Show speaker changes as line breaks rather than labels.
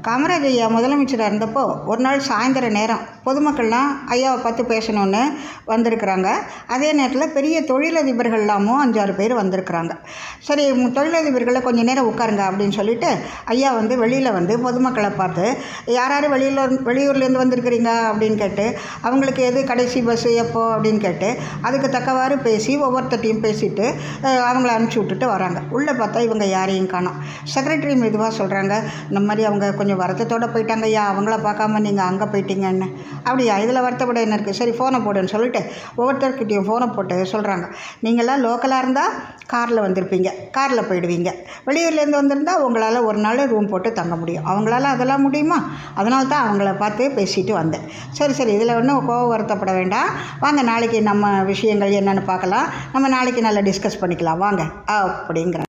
காமராஜ் ஐயா முதலமைச்சராக இருந்தப்போ ஒரு நாள் சாயந்தர நேரம் பொதுமக்கள்லாம் ஐயாவை பார்த்து பேசணுன்னு வந்திருக்கிறாங்க அதே நேரத்தில் பெரிய தொழிலதிபர்கள் எல்லாமும் அஞ்சாறு பேர் வந்திருக்கிறாங்க சரி ம், தொழிலதிபர்களை கொஞ்சம் நேரம் உட்காருங்க அப்படின்னு சொல்லிட்டு ஐயா வந்து வெளியில் வந்து பொதுமக்களை பார்த்து யார் யார் வெளியில் வெளியூர்லேருந்து வந்திருக்கிறீங்க அப்படின்னு கேட்டு அவங்களுக்கு எது கடைசி பஸ்ஸு எப்போ அப்படின்னு கேட்டு அதுக்கு தக்கவாறு பேசி ஒவ்வொருத்தட்டையும் பேசிட்டு அஹ், அவங்கள அனுப்பிச்சி விட்டுட்டு வராங்க உள்ளே பார்த்தா இவங்க யாரையும் காணோம் செக்ரட்டரி மெதுவாக சொல்கிறாங்க இந்த மாதிரி அவங்க கொஞ்சம் வருத்தத்தோடு போயிட்டாங்க ஐயா அவங்கள பார்க்காம நீங்கள் அங்கே போயிட்டீங்கன்னு அப்படியா இதில் வருத்தப்பட என்ன இருக்குது சரி ஃபோனை போடுன்னு சொல்லிட்டு ஒவ்வொருத்தர்கிட்டையும் ஃபோனை போட்டு சொல்கிறாங்க நீங்களாம் லோக்கலாக இருந்தால் காரில் வந்திருப்பீங்க காரில் போயிடுவீங்க வெளியூர்லேருந்து வந்திருந்தா உங்களால் ஒரு நாள் ரூம் போட்டு தங்க முடியும் அவங்களால அதெல்லாம் முடியுமா அதனால தான் அவங்கள பார்த்து பேசிட்டு வந்தேன் சரி சரி இதில் ஒன்றும் கோவம் வருத்தப்பட வேண்டாம் வாங்க நாளைக்கு நம்ம விஷயங்கள் என்னென்னு பார்க்கலாம் நம்ம நாளைக்கு நல்லா டிஸ்கஸ் பண்ணிக்கலாம் வாங்க அப்படிங்கிற